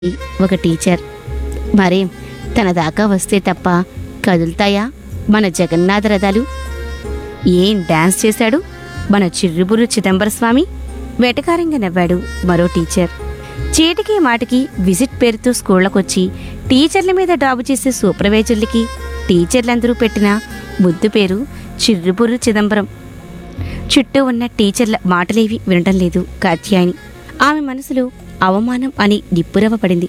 ఒక టీచర్ మరేం తన దాకా వస్తే తప్ప కదులుతాయా మన జగన్నాథ రథాలు ఏం డాన్స్ చేశాడు మన చిర్రుబురు చిదంబర స్వామి వెటకారంగా నవ్వాడు మరో టీచర్ చీటికి మాటికి విజిట్ పేరుతో స్కూళ్ళకొచ్చి టీచర్ల మీద డాబు చేసే సూపర్వైజర్లకి టీచర్లందరూ పెట్టిన ముద్దు పేరు చిర్రుబురు చిదంబరం చుట్టూ ఉన్న టీచర్ల మాటలేవి వినటం లేదు కాత్యాయని ఆమె మనసులో అవమానం అని నిప్పురవ పడింది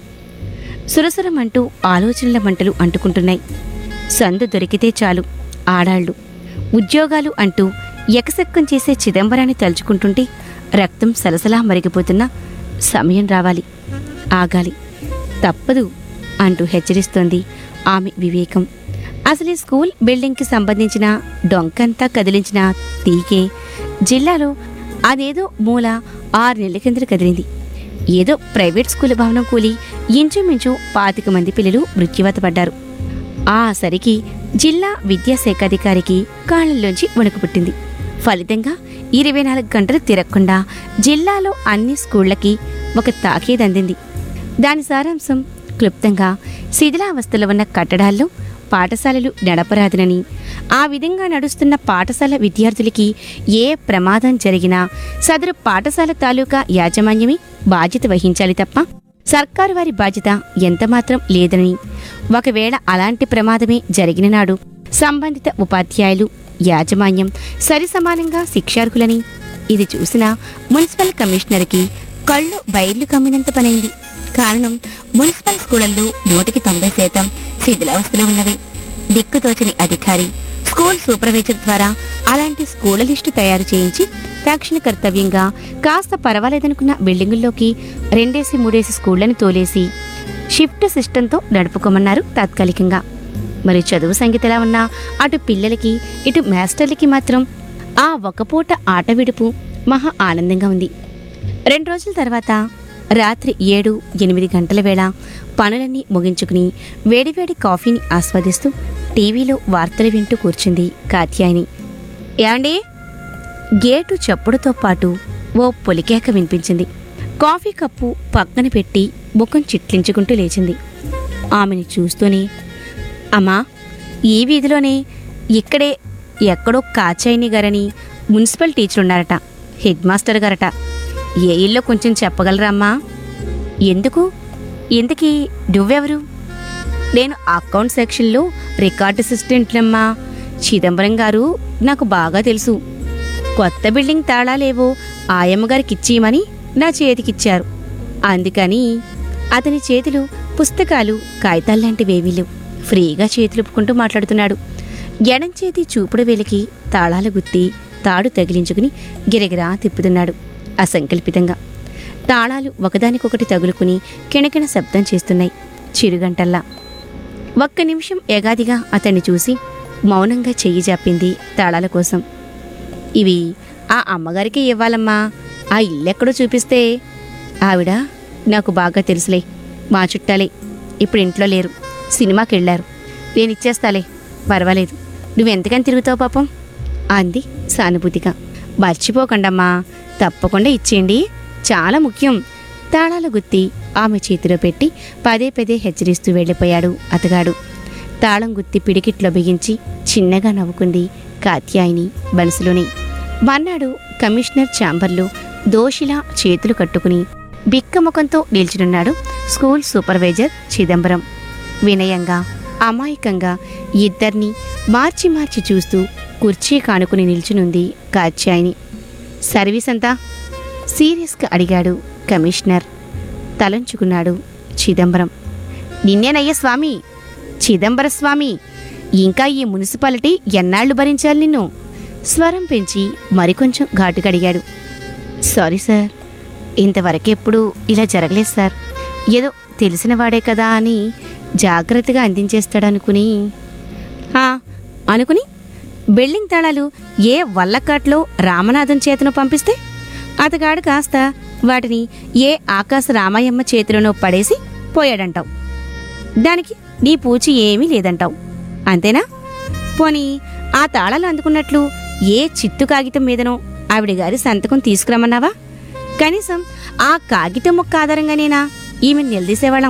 సురసురమంటూ ఆలోచనల మంటలు అంటుకుంటున్నాయి సందు దొరికితే చాలు ఆడాళ్ళు ఉద్యోగాలు అంటూ ఎకసెక్కం చేసే చిదంబరాన్ని తలుచుకుంటుంటే రక్తం సలసలా మరిగిపోతున్న సమయం రావాలి ఆగాలి తప్పదు అంటూ హెచ్చరిస్తోంది ఆమె వివేకం అసలు ఈ స్కూల్ బిల్డింగ్కి సంబంధించిన డొంకంతా కదిలించిన తీగే జిల్లాలో అదేదో మూల ఆరు నెలల కిందట కదిలింది ఏదో ప్రైవేట్ స్కూల్ భవనం కూలి ఇంచుమించు పాతిక మంది పిల్లలు మృత్యువత పడ్డారు ఆ సరికి జిల్లా విద్యాశాఖాధికారికి కాళ్ళల్లోంచి వణుకు పుట్టింది ఫలితంగా ఇరవై నాలుగు గంటలు తిరగకుండా జిల్లాలో అన్ని స్కూళ్లకి ఒక తాకీదు అందింది దాని సారాంశం క్లుప్తంగా శిథిలావస్థలో ఉన్న కట్టడాల్లో పాఠశాలలు నడపరాదునని ఆ విధంగా నడుస్తున్న పాఠశాల విద్యార్థులకి ఏ ప్రమాదం జరిగినా సదరు పాఠశాల తాలూకా యాజమాన్యమే బాధ్యత వహించాలి తప్ప సర్కారు వారి బాధ్యత ఎంతమాత్రం లేదని ఒకవేళ అలాంటి ప్రమాదమే జరిగిన నాడు సంబంధిత ఉపాధ్యాయులు యాజమాన్యం సరిసమానంగా శిక్షార్హులని ఇది చూసిన మున్సిపల్ కమిషనర్కి కళ్ళు బయర్లు కమ్మినంత పనైంది కారణం మున్సిపల్ స్కూళ్లలో నూటికి తొంభై శాతం శిథిలావస్థలో ఉన్నవి దిక్కుతోచని అధికారి స్కూల్ సూపర్వైజర్ ద్వారా అలాంటి స్కూళ్ల లిస్టు తయారు చేయించి తక్షణ కర్తవ్యంగా కాస్త పర్వాలేదనుకున్న బిల్డింగుల్లోకి రెండేసి మూడేసి స్కూళ్లను తోలేసి షిఫ్ట్ సిస్టంతో నడుపుకోమన్నారు తాత్కాలికంగా మరి చదువు సంగతి ఎలా ఉన్నా అటు పిల్లలకి ఇటు మాస్టర్లకి మాత్రం ఆ ఒక పూట ఆట విడుపు మహా ఆనందంగా ఉంది రెండు రోజుల తర్వాత రాత్రి ఏడు ఎనిమిది గంటల వేళ పనులన్నీ ముగించుకుని వేడివేడి కాఫీని ఆస్వాదిస్తూ టీవీలో వార్తలు వింటూ కూర్చుంది కాత్యాయని ఏమండి గేటు చప్పుడుతో పాటు ఓ పొలికేక వినిపించింది కాఫీ కప్పు పక్కన పెట్టి ముఖం చిట్లించుకుంటూ లేచింది ఆమెను చూస్తూనే అమ్మా ఈ వీధిలోనే ఇక్కడే ఎక్కడో కాచాయిని గారని మున్సిపల్ టీచర్ ఉన్నారట హెడ్ మాస్టర్ గారట ఏ ఇల్లో కొంచెం చెప్పగలరా అమ్మా ఎందుకు ఇంతకీ నువ్వెవరు నేను అకౌంట్ సెక్షన్లో రికార్డ్ అసిస్టెంట్లమ్మా చిదంబరం గారు నాకు బాగా తెలుసు కొత్త బిల్డింగ్ తాళాలేవో ఆయమ్మ గారికి ఇచ్చేయమని నా చేతికిచ్చారు అందుకని అతని చేతులు పుస్తకాలు కాగితాల్లాంటివేవీ లేవు ఫ్రీగా చేతులుపుకుంటూ మాట్లాడుతున్నాడు ఎడం చేతి చూపుడు వేలికి తాళాలు గుత్తి తాడు తగిలించుకుని గిరగిరా తిప్పుతున్నాడు అసంకల్పితంగా తాళాలు ఒకదానికొకటి తగులుకుని కిణకిణ శబ్దం చేస్తున్నాయి చిరుగంటల్లా ఒక్క నిమిషం ఎగాదిగా అతన్ని చూసి మౌనంగా చెయ్యి జాపింది తాళాల కోసం ఇవి ఆ అమ్మగారికి ఇవ్వాలమ్మా ఆ ఇల్లెక్కడో చూపిస్తే ఆవిడ నాకు బాగా తెలుసులే మా చుట్టాలే ఇప్పుడు ఇంట్లో లేరు సినిమాకి వెళ్ళారు నేను ఇచ్చేస్తాలే పర్వాలేదు నువ్వెంతకని తిరుగుతావు పాపం అంది సానుభూతిగా మర్చిపోకండమ్మా తప్పకుండా ఇచ్చేయండి చాలా ముఖ్యం తాళాల గుత్తి ఆమె చేతిలో పెట్టి పదే పదే హెచ్చరిస్తూ వెళ్ళిపోయాడు అతగాడు తాళం గుత్తి పిడికిట్లో బిగించి చిన్నగా నవ్వుకుంది కాత్యాయిని మనసులోనే మన్నాడు కమిషనర్ ఛాంబర్లో దోషిలా చేతులు కట్టుకుని బిక్కముఖంతో నిల్చునున్నాడు స్కూల్ సూపర్వైజర్ చిదంబరం వినయంగా అమాయకంగా ఇద్దరిని మార్చి మార్చి చూస్తూ కుర్చీ కానుకుని నిల్చునుంది కాత్యాయిని సర్వీస్ అంతా సీరియస్గా అడిగాడు కమిషనర్ తలంచుకున్నాడు చిదంబరం నిన్నేనయ్య స్వామి చిదంబర స్వామి ఇంకా ఈ మున్సిపాలిటీ ఎన్నాళ్ళు భరించాలి నిన్ను స్వరం పెంచి మరికొంచెం ఘాటుగా అడిగాడు సారీ సార్ ఇంతవరకెప్పుడు ఇలా జరగలేదు సార్ ఏదో తెలిసిన వాడే కదా అని జాగ్రత్తగా అందించేస్తాడనుకుని "ఆ, అనుకుని బిల్డింగ్ తాళాలు ఏ వల్లకాట్లో రామనాథం చేతను పంపిస్తే అతగాడు కాస్త వాటిని ఏ ఆకాశ రామాయమ్మ చేతిలోనో పడేసి పోయాడంటావు దానికి నీ పూచి ఏమీ లేదంటావు అంతేనా పోనీ ఆ తాళాలు అందుకున్నట్లు ఏ చిత్తు కాగితం మీదనో ఆవిడ గారి సంతకం తీసుకురమ్మన్నావా కనీసం ఆ కాగితం ముక్క ఆధారంగానేనా ఈమె నిలదీసేవాళ్ళం